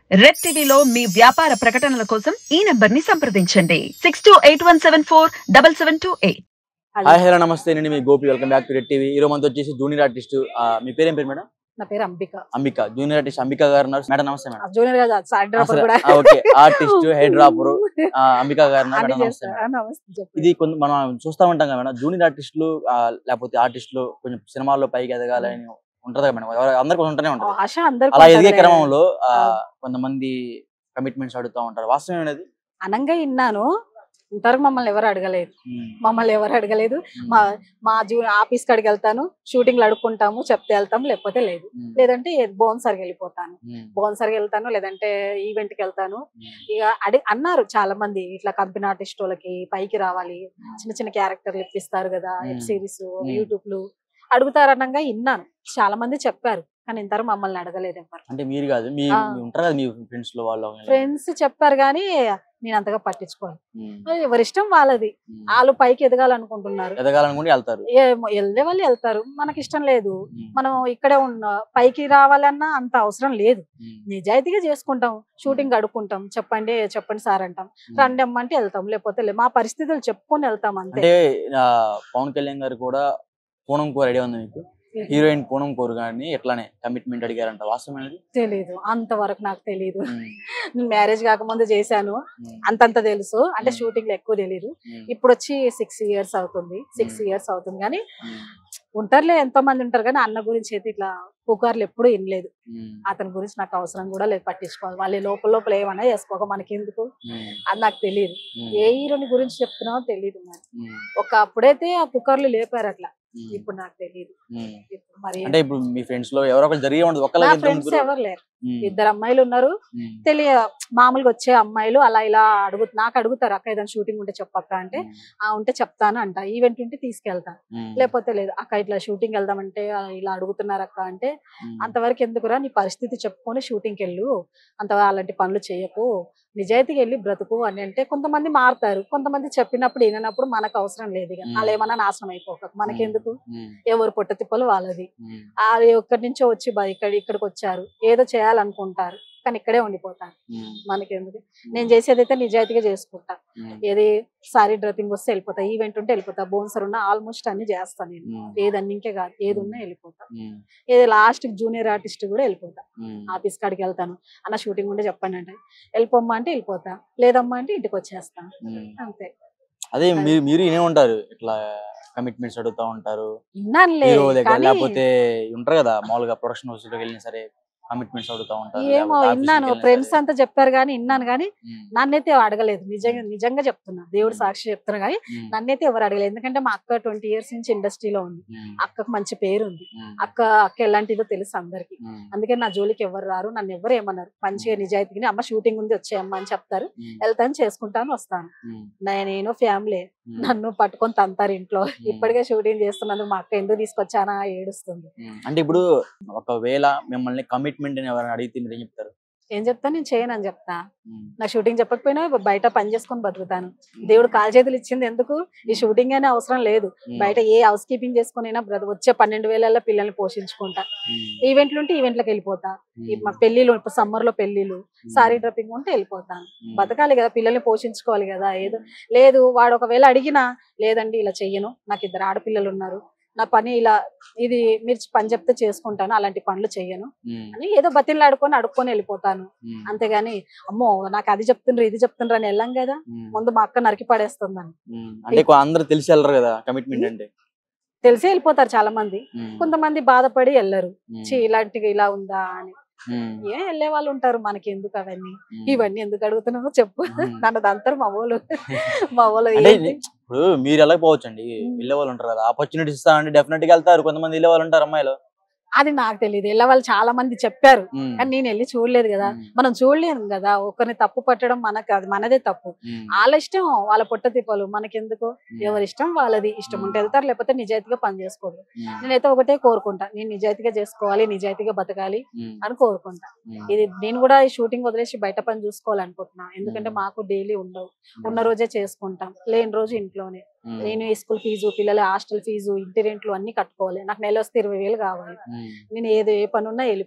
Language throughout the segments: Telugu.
రెడ్ టీవీలో మీ వ్యాపార ప్రకటనల కోసం ఈ నంబర్ ని సంప్రదించండి six two eight one seven four double seven two eight hi hello నమస్తే నేను మీ Gopi welcome back to Red TV ఈ రోజు మనతో వచ్చేసి జూనియర్ ఆర్టిస్ట్ మీ పేరు ఏం పేరు మేడం నా పేరు అంబిక అంబిక జూనియర్ ఆర్టిస్ట్ అంబిక గారు ఉన్నారు మేడం నమస్తే మేడం జూనియర్ గా సైడ్ డ్రాపర్ కూడా okay artist head dropper Ambika garu ఉన్నారు అన్ని మేడం నమస్తే చేస్తా. మేడం. ఆ, నమస్తే చెప్పు. ఇది కొంత మనం చూస్తా ఉంటాం కదా మేడం జూనియర్ ఆర్టిస్టులు లేకపోతే ఆర్టిస్టులు కొంచెం సినిమాల్లో పైకి ఎదగాలని ఉంటది కదా మేడం ఎవరు- అందరికి ఉంటూనే ఆ ఉంటుంది ఆశ అందరికి అలా ఎదిగే ఉంటదిలే. క్రమంలో ఆ, ఆ. కొంతమంది కమిట్మెంట్స్ అడుగుతూ ఉంటారు వాస్తవం అనేది అనంగా విన్నాను ఇంతవరకు మమ్మల్ని ఎవరు అడగలేదు మమ్మల్ని ఎవరు అడగలేదు మా మా జూ ఆఫీస్ కాడికి వెళ్తాను షూటింగ్లు అడుక్కుంటాము చెప్తే వెళ్తాము లేకపోతే లేదు లేదంటే బోన్సర్కి వెళ్ళిపోతాను బోన్సర్కి వెళ్తాను లేదంటే ఈవెంట్ కి వెళ్తాను ఇక అడి అన్నారు చాలా మంది ఇట్లా కంపెనీ ఆర్టిస్ట్ వాళ్ళకి పైకి రావాలి చిన్న చిన్న క్యారెక్టర్లు ఇప్పిస్తారు కదా మ్మ్. వెబ్ సిరీస్ మ్మ్. యూట్యూబ్ లు అడుగుతారు అనగా విన్నాను చాలా మంది చెప్పారు కానీ ఇంతవరకు మమ్మల్ని అడగలేదు ఎవరు అంటే మీరు కాదు మీ ఆ. మీ ఉంటారు కదా మీ ఫ్రెండ్స్ లో వాళ్ళు ఫ్రెండ్స్ చెప్పారు కానీ నేను అంతగా పట్టించుకోను ఉమ్, ఎవరి ఇష్టం వాళ్ళది ఉమ్. వాళ్ళు పైకి ఎదగాలనుకుంటున్నారు ఎదగాలనుకుంటే వెళ్తారు ఏమో వెళ్ళే వాళ్ళు వెళ్తారు మనకి ఇష్టం లేదు ఉమ్, మనం ఇక్కడే ఉన్న పైకి రావాలన్నా అంత అవసరం లేదు ఉమ్, నిజాయితీగా చేసుకుంటాం షూటింగ్ అడుక్కుంటాం చెప్పండి చెప్పండి సార్ అంటాం ఉమ్. రండి అమ్మంటే వెళ్తాం లేకపోతే లే. మా పరిస్థితులు చెప్పుకొని వెళ్తాం అంతే అంటే ఆ, పవన్ కళ్యాణ్ గారు కూడా పూనం కోర్ ఐడియా ఉంది మీకు హీరోయిన్ పూనం కోర్ గారిని ఎట్లానే కమిట్మెంట్ అడిగారంట వాస్తవం అనేది తెలీదు అంతవరకు నాకు తెలీదు ఉమ్, నేను మ్యారేజ్ కాకముందు చేశాను ఉమ్, అంతంత తెలుసు అంటే మ్మ్. షూటింగ్ ఎక్కువ తెలీదు ఉమ్, ఇప్పుడు వచ్చి సిక్స్ ఇయర్స్ అవుతుంది సిక్స్ మ్మ్. ఇయర్స్ అవుతుంది కానీ ఉమ్, ఉంటారులే ఎంతో మంది ఉంటారు కానీ అన్న గురించి అయితే ఇట్లా పుకార్లు ఎప్పుడు వినలేదు ఉమ్, అతని గురించి నాకు అవసరం కూడా లేదు పట్టించుకోవాలి వాళ్ళు లోపల లోపల ఏమన్నా చేసుకోక మనకి ఎందుకు ఉమ్, అది నాకు తెలియదు ఉమ్, ఏ హీరోని గురించి చెప్తున్నావో తెలియదు మరి ఉమ్, ఒక అప్పుడైతే ఆ పుకార్లు లేపారు అట్లా ఉమ్, ఇప్పుడు నాకు తెలియదు ఉమ్. ఇప్పుడు మరి అంటే ఇప్పుడు మీ ఫ్రెండ్స్ లో ఎవరో ఒకరు జరిగే ఉండదు నా ఒకళ్ళకి ఇద్దరు ఫ్రెండ్స్ ముగ్గురు ఎవరు లేరు ఉమ్, ఇద్దరు అమ్మాయిలు ఉన్నారు ఉమ్, తెలియ మామూలుగా వచ్చే అమ్మాయిలు అలా ఇలా అడుగు నాకు అడుగుతారు అక్క ఏదైనా షూటింగ్ ఉంటే చెప్పక్క అంటే ఆ ఉంటే చెప్తాను అంట ఈవెంట్ ఉంటే తీసుకెళ్తా ఉమ్, లేకపోతే లేదు అక్క ఇట్లా షూటింగ్ వెళ్దామంటే ఆ, ఇలా అడుగుతున్నారు అక్క అంటే ఉమ్, అంతవరకు ఎందుకురా నీ పరిస్థితి చెప్పుకొని షూటింగ్కి వెళ్ళు అంత అలాంటి పనులు చేయకు నిజాయితీగా వెళ్ళి బ్రతుకు అని అంటే కొంతమంది మారుతారు కొంతమంది చెప్పినప్పుడు విననప్పుడు మనకు అవసరం లేదు ఇక మ్మ్. వాళ్ళు ఏమన్నా నాశనం అయిపోక మనకెందుకు ఉమ్, ఎవరు పొట్ట తిప్పలు వాళ్ళది ఉమ్, వాళ్ళు ఎక్కడి నుంచో వచ్చి బా- ఇక్కడ ఇక్కడికి వచ్చారు ఏదో చేయాలనుకుంటారు కానీ ఇక్కడే ఉండిపోతారు ఉమ్, మనకెందుకు నేను చేసేది అయితే నిజాయితీగా చేసుకుంటా ఉమ్, ఏది సారీ డ్రపింగ్ వస్తే వెళ్ళిపోతా ఈవెంట్ ఉంటే వెళ్ళిపోతా బోన్సర్ ఉన్నా ఆల్మోస్ట్ అన్ని చేస్తాను నేను ఉమ్, ఏది అన్నింకే కాదు ఏది ఉన్నా వెళ్ళిపోతా ఉమ్, ఏది లాస్ట్ జూనియర్ ఆర్టిస్ట్ కూడా వెళ్ళిపోతా ఉమ్, ఆఫీస్ కాడికి వెళ్తాను అన్న షూటింగ్ ఉంటే చెప్పండి అంటే వెళ్ళిపోమ్మా అంటే వెళ్ళిపోతా లేదమ్మా అంటే ఇంటికి వచ్చేస్తాను ఉమ్. అంతే అదే మీరు మీరు వినే ఉంటారు ఇట్లా కమిట్మెంట్స్ అడుగుతా ఉంటారు విన్నానులే హీరో దగ్గర కానీ లేకపోతే ఉంటారు కదా మామూలుగా ప్రొడక్షన్ హౌస్ దగ్గర వెళ్ళినా సరే కమిట్మెంట్స్ అడుగుతా ఉంటారు ఏమో లేకపోతే office విన్నాను కి వెళ్ళినా ఫ్రెండ్స్ సరే. అంతా చెప్పారు కానీ విన్నాను కానీ ఉమ్, నన్నైతే అడగలేదు నిజంగా నిజంగా చెప్తున్నా దేవుడు మ్మ్. సాక్షి చెప్తున్నా కానీ ఉమ్, నన్నైతే ఎవరు అడగలేదు ఎందుకంటే మా అక్క ట్వంటీ ఇయర్స్ నుంచి ఇండస్ట్రీలో ఉంది ఉమ్, అక్కకు మంచి పేరు ఉంది ఉమ్, అక్క అక్క ఎలాంటిదో తెలుసు అందరికి ఉమ్, అందుకే నా జోలికి ఎవరు రారు నన్ను ఎవరు ఏమన్నారు మంచిగా నిజాయితీగా అమ్మ షూటింగ్ ఉంది వచ్చేయమ్మ అని చెప్తారు ఉమ్, వెళ్తాను చేసుకుంటాను వస్తాను ఉమ్, నా- నేను ఫ్యామిలీ ఉమ్, నన్ను పట్టుకొని తంతారు ఇంట్లో ఇప్పటికే షూటింగ్ చేస్తున్నందుకు మా అక్క ఎందుకు తీసుకొచ్చానా ఏడుస్తుంది ఉమ్. అంటే ఇప్పుడు ఒకవేళ మిమ్మల్ని కమిట్మెంట్ అని ఎవరైనా అడిగితే మీరు ఏం చెప్తారు ఏం చెప్తా నేను చేయను అని చెప్తా ఉమ్, నా షూటింగ్ చెప్పకపోయినా బయట పని చేసుకొని బతుకుతాను దేవుడు కాలు చేతులు ఇచ్చింది ఎందుకు ఈ షూటింగ్ అనే అవసరం లేదు ఉమ్, బయట ఏ హౌస్ కీపింగ్ చేసుకునైనా బ్రత వచ్చే పన్నెండు వేలల్లో పిల్లల్ని పోషించుకుంటా ఉమ్, ఈవెంట్లు ఉంటే ఈవెంట్లకు వెళ్ళిపోతా ఈ ఉమ్, మా పెళ్లిలు ఇప్పుడు సమ్మర్ లో పెళ్లిలు ఉమ్, సారీ డ్రప్పింగ్ ఉంటే వెళ్ళిపోతాను ఉమ్, బతకాలి కదా పిల్లల్ని పోషించుకోవాలి కదా ఏదో లేదు వాడు ఒకవేళ అడిగినా లేదండి ఇలా చెయ్యను నాకు ఇద్దరు ఆడపిల్లలు ఉన్నారు నా పని ఇలా ఇది మీరు పని చెప్తే చేసుకుంటాను అలాంటి పనులు చెయ్యను ఉమ్, అని ఏదో బతిలాడుకొని అడుక్కొని వెళ్ళిపోతాను ఉమ్, అంతేగాని అమ్మో నాకు అది చెప్తుండ్రు ఇది చెప్తుండ్రు అని వెళ్ళాం కదా ఉమ్, ముందు మా అక్క నరికి పడేస్తుందని ఉమ్. అంటే కొ- అందరూ తెలిసి వెళ్ళరు కదా కమిట్మెంట్ అంటే తెలిసి వెళ్ళిపోతారు చాలా మంది ఉమ్, కొంతమంది బాధపడి వెళ్ళరు ఉమ్, ఛీ ఇలాంటివి ఇలా ఉందా అని ఉమ్, ఏ వెళ్ళే వాళ్ళు ఉంటారు మనకి ఎందుకు అవన్నీ ఉమ్. ఇవన్నీ ఎందుకు అడుగుతున్నావు చెప్పు ఉమ్. నన్ను దంతారు మా వాళ్ళు మా వాళ్ళు అంటే ఏంటి? ఇప్పుడు మీరు వెళ్ళకపోవచ్చండి ఉమ్. వెళ్ళే వాళ్ళు ఉంటారు కదా ఆపర్చునిటీస్ ఇస్తా అంటే డెఫినెట్ గా వెళ్తారు కొంతమంది వెళ్ళే వాళ్ళు ఉంటారు అమ్మాయిలు అది నాకు తెలియదు వెళ్ళే వాళ్ళు చాలా మంది చెప్పారు ఉమ్, కానీ నేను వెళ్ళి చూడలేదు కదా ఉమ్, మనం చూడలేము కదా ఒకరిని తప్పు పట్టడం మనకు అది మనదే తప్పు ఉమ్, వాళ్ళ ఇష్టం వాళ్ళ పొట్ట తిప్పలు మనకెందుకు ఉమ్, ఎవరి ఇష్టం వాళ్ళది ఇష్టం ఉంటే వెళ్తారు లేకపోతే నిజాయితీగా పని చేసుకోరు ఉమ్, నేనైతే ఒకటే కోరుకుంటా నేను నిజాయితీగా చేసుకోవాలి నిజాయితీగా బతకాలి ఉమ్, అని కోరుకుంటా ఉమ్, ఇది నేను కూడా ఈ షూటింగ్ వదిలేసి బయట పని చూసుకోవాలనుకుంటున్నా ఎందుకంటే మ్మ్. మాకు డైలీ ఉండవు ఉన్న రోజే చేసుకుంటాం లేని రోజు ఇంట్లోనే ఉమ్, నేను ఈ స్కూల్ ఫీజు పిల్లల హాస్టల్ ఫీజు ఇంటి రెంట్లు అన్ని కట్టుకోవాలి నాకు నెల వస్తే ఇరవై వేలు కావాలి ఉమ్, నేను ఏదో ఏ పని ఉన్నా వెళ్ళిపోతా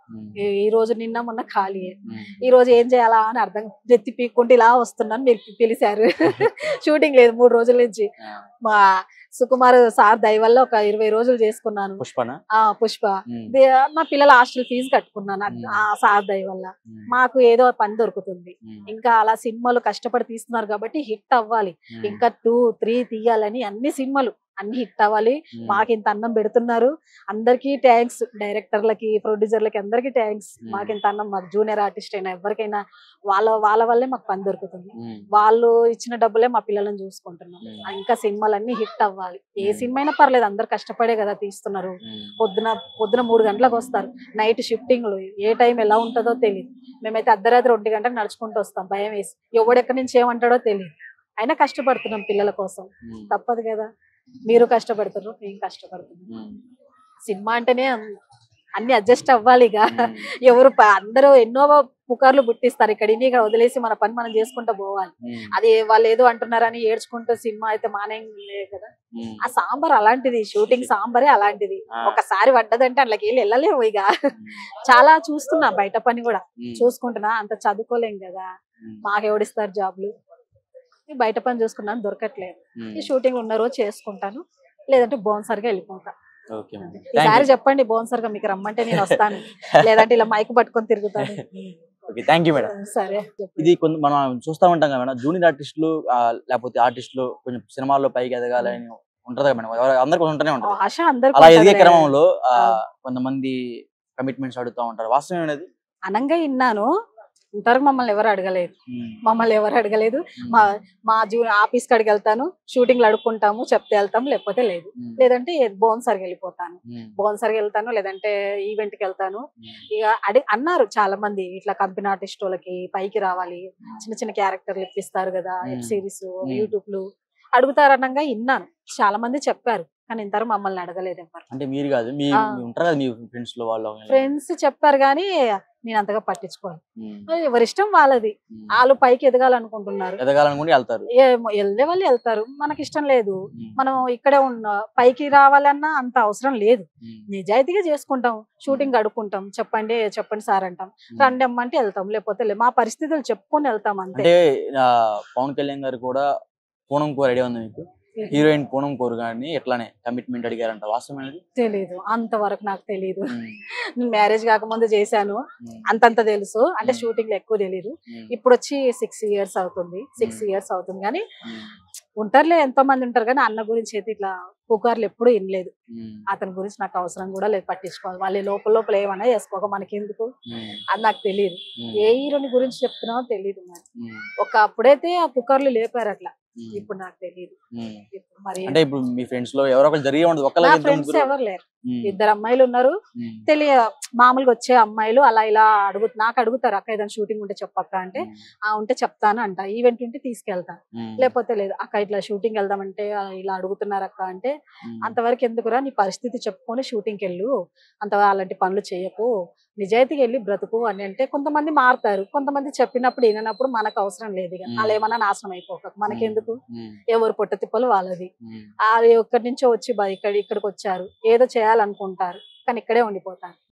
ఉమ్, ఈ- ఈ రోజు నిన్న మొన్న ఖాళీ ఉమ్, ఈ రోజు ఏం చేయాలా అని అర్థం నెత్తి పీక్కుంటే ఇలా వస్తున్నాను మీరు పి- పిలిచారు షూటింగ్ లేదు మూడు రోజుల నుంచి ఆ, మా సుకుమార్ సార్ దయ వల్ల ఒక ఇరవై రోజులు చేసుకున్నాను పుష్పన ఆ పుష్ప ఉమ్, దే- మా పిల్లల హాస్టల్ ఫీజు కట్టుకున్నాను ఆ- మ్మ్. ఆ సార్ దయ వల్ల ఉమ్, మాకు ఏదో పని దొరుకుతుంది ఉమ్, ఇంకా అలా సినిమాలు కష్టపడి తీస్తున్నారు కాబట్టి హిట్ అవ్వాలి ఉమ్, ఇంకా టూ త్రీ తీయాలని అన్ని సినిమాలు అన్ని హిట్ అవ్వాలి ఉమ్, మాకు ఇంత అన్నం పెడుతున్నారు అందరికీ థ్యాంక్స్ డైరెక్టర్లకి ప్రొడ్యూసర్లకి అందరికీ థ్యాంక్స్ మ్మ్. మాకు ఇంత అన్నం మాకు జూనియర్ ఆర్టిస్ట్ అయినా ఎవరికైనా వాళ్ళ వాళ్ళ వల్లే మాకు పని దొరుకుతుంది ఉమ్, వాళ్ళు ఇచ్చిన డబ్బులే మా పిల్లలను చూసుకుంటున్నాం మ్మ్. ఇంకా సినిమాలన్నీ హిట్ అవ్వాలి ఏ మ్మ్. సినిమా అయినా పర్లేదు అందరు కష్టపడే కదా తీస్తున్నారు ఉమ్, పొద్దున పొద్దున మూడు గంటలకు వస్తారు నైట్ షిఫ్టింగ్లు ఏ టైం ఎలా ఉంటుందో తెలియదు మేమైతే అర్ధరాత్రి ఒంటి గంటకు నడుచుకుంటూ వస్తాం భయం వేసి ఎవడెక్కడి నుంచి ఏమంటాడో తెలియదు అయినా కష్టపడుతున్నాం పిల్లల కోసం ఉమ్, తప్పదు కదా మీరు కష్టపడుతున్నారు మేము కష్టపడుతున్నాం ఉమ్, సినిమా అంటేనే అన్- అన్ని అడ్జస్ట్ అవ్వాలి ఇక ఉమ్, ఎవరు ప- అందరూ ఎన్నో పుకార్లు పుట్టిస్తారు ఇక్కడ ఇన్ని ఇక్కడ వదిలేసి మన పని మనం చేసుకుంటూ పోవాలి ఉమ్, అది వాళ్ళు ఏదో అంటున్నారని ఏడ్చుకుంటూ సినిమా అయితే మానేం లేదు కదా ఉమ్, ఆ సాంబార్ అలాంటిది షూటింగ్ సాంబారే అలాంటిది ఆ, ఒకసారి పడ్డదంటే అందులోకి వెళ్ళి వెళ్ళలేము ఇక ఉమ్, చాలా చూస్తున్నా బయట పని కూడా ఉమ్, చూసుకుంటున్నా అంత చదువుకోలేం కదా ఉమ్, మాకు ఎవడిస్తారు జాబ్లు ఈ బయట పని చూసుకున్నాను దొరకట్లేదు ఉమ్, ఈ షూటింగ్ ఉన్న రోజు చేసుకుంటాను లేదంటే బోన్సర్గా వెళ్ళిపోతా ఓకే మేడం. ఈసారి Thank you. చెప్పండి బోన్సర్గా మీకు రమ్మంటే నేను వస్తాను లేదంటే ఇలా మైక్ పట్టుకొని తిరుగుతాను ఓకే థ్యాంక్ యూ మేడం సరే ఇది కొంత మనం చూస్తా ఉంటాం కదా మేడం జూనియర్ ఆర్టిస్టులు ఆ, లేకపోతే ఆర్టిస్టులు కొంచెం సినిమాల్లో పైకి ఎదగాలని ఉంటది కదా మేడం ఎవరు- అందరికి ఉంటూనే ఉంటది ఆశ అందరు అలా ఎదిగే క్రమంలో ఆ, కొంతమంది కమిట్మెంట్స్ అడుగుతా ఉంటారు వాస్తవం అనేది అనంగా విన్నాను ఇంతవరకు మమ్మల్ని ఎవరు అడగలేదు మమ్మల్ని ఎవరు అడగలేదు మా మా జూ ఆఫీస్ కాడికి వెళ్తాను షూటింగ్లు అడుక్కుంటాము చెప్తే వెళ్తాం లేకపోతే లేదు లేదంటే బోన్సర్కి వెళ్ళిపోతాను బోన్సర్కి వెళ్తాను లేదంటే ఈవెంట్ కి వెళ్తాను ఇక అడి అన్నారు చాలా మంది ఇట్లా కంపెనీ ఆర్టిస్ట్ వాళ్ళకి పైకి రావాలి చిన్న చిన్న క్యారెక్టర్లు ఇప్పిస్తారు కదా మ్మ్. వెబ్ సిరీస్ మ్మ్. యూట్యూబ్ లు అడుగుతారనంగా విన్నాను చాలా మంది చెప్పారు కానీ ఇంతవరకు మమ్మల్ని అడగలేదు ఎవరు అంటే మీరు కాదు మీ ఆ. మీ ఉంటారు కదా మీ ఫ్రెండ్స్ లో వాళ్ళు ఫ్రెండ్స్ చెప్పారు కానీ నేను అంతగా పట్టించుకోను ఉమ్, ఎవరి ఇష్టం వాళ్ళది ఉమ్. వాళ్ళు పైకి ఎదగాలనుకుంటున్నారు ఎదగాలనుకుంటే వెళ్తారు ఏమో వెళ్ళే వాళ్ళు వెళ్తారు మనకి ఇష్టం లేదు ఉమ్, మనం ఇక్కడే ఉన్న పైకి రావాలన్నా అంత అవసరం లేదు ఉమ్, నిజాయితీగా చేసుకుంటాం షూటింగ్ అడుక్కుంటాం చెప్పండి చెప్పండి సార్ అంటాం ఉమ్. రండి అమ్మంటే వెళ్తాం లేకపోతే లే. మా పరిస్థితులు చెప్పుకొని వెళ్తాం అంతే అంటే ఆ, పవన్ కళ్యాణ్ గారు కూడా పూనం కోర్ ఐడియా ఉంది మీకు హీరోయిన్ పూనం కోర్ గారిని ఎట్లానే కమిట్మెంట్ అడిగారంట వాస్తవం అనేది తెలీదు అంతవరకు నాకు తెలీదు ఉమ్, నేను మ్యారేజ్ కాకముందు చేశాను ఉమ్, అంతంత తెలుసు అంటే మ్మ్. షూటింగ్ లో ఎక్కువ తెలీదు ఉమ్, ఇప్పుడు వచ్చి సిక్స్ ఇయర్స్ అవుతుంది సిక్స్ మ్మ్. ఇయర్స్ అవుతుంది కానీ ఉమ్, ఉంటారులే ఎంతో మంది ఉంటారు కానీ అన్న గురించి అయితే ఇట్లా పుకార్లు ఎప్పుడు వినలేదు ఉమ్, అతని గురించి నాకు అవసరం కూడా లేదు పట్టించుకోవాలి వాళ్ళు లోపల లోపల ఏమన్నా చేసుకోక మనకి ఎందుకు ఉమ్, అది నాకు తెలియదు ఉమ్, ఏ హీరోని గురించి చెప్తున్నావో తెలియదు మరి ఉమ్, ఒక అప్పుడైతే ఆ పుకార్లు లేపారు అట్లా ఉమ్, ఇప్పుడు నాకు తెలియదు ఉమ్. ఇప్పుడు మరి అంటే ఇప్పుడు మీ ఫ్రెండ్స్ లో ఎవరో ఒకరు జరిగే ఉండదు నా ఒకళ్ళకి ఇద్దరు ఫ్రెండ్స్ ముగ్గురు ఎవరు లేరు ఉమ్, ఇద్దరు అమ్మాయిలు ఉన్నారు ఉమ్, తెలియ మామూలుగా వచ్చే అమ్మాయిలు అలా ఇలా అడుగు నాకు అడుగుతారు అక్క ఏదైనా షూటింగ్ ఉంటే చెప్పక్క అంటే ఆ ఉంటే చెప్తాను అంట ఈవెంట్ ఉంటే తీసుకెళ్తాను ఉమ్, లేకపోతే లేదు అక్క ఇట్లా షూటింగ్ వెళ్దామంటే ఆ, ఇలా అడుగుతున్నారు అక్క అంటే ఉమ్, అంతవరకు ఎందుకురా నీ పరిస్థితి చెప్పుకొని షూటింగ్కి వెళ్ళు అంత అలాంటి పనులు చేయకు నిజాయితీగా వెళ్ళి బ్రతుకు అని అంటే కొంతమంది మారుతారు కొంతమంది చెప్పినప్పుడు విననప్పుడు మనకు అవసరం లేదు ఇక మ్మ్. వాళ్ళు ఏమన్నా నాశనం అయిపోక మనకెందుకు ఉమ్, ఎవరు పొట్ట తిప్పలు వాళ్ళది ఉమ్. ఆ ఎక్కడి నుంచో వచ్చి బా- ఇక్కడ ఇక్కడికి వచ్చారు ఏదో చేయాలనుకుంటారు కానీ ఇక్కడే ఉండిపోతారు